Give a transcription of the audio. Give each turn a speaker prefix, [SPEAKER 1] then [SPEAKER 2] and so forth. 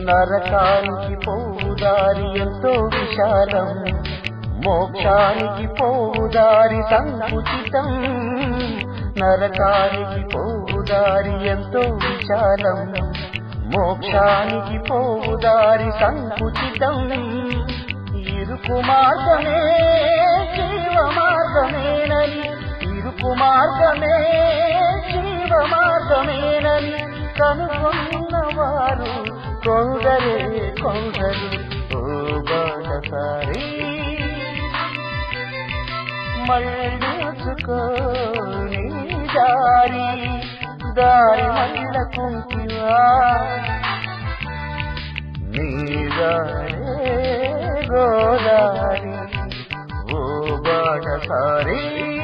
[SPEAKER 1] నరకానికి పోదారి ఎంతో విశాలం మోక్షానికి పోదారి సంకుచితం నరకానికి పోదారి ఎంతో విశాలం మోక్షానికి పోదారి సంకుచితం ఇరుకు మార్గమే జీవ మార్గమేనని ఇరుకు మార్గమే జీవ మార్గమేనని కనుగొన్నవారు కొందరే కొందరు ఓ బాటసారి మళ్ళుచుకో నీ దారి దారి మళ్ళకుంటివా నీ దారే గోదారి ఓ బాటసారి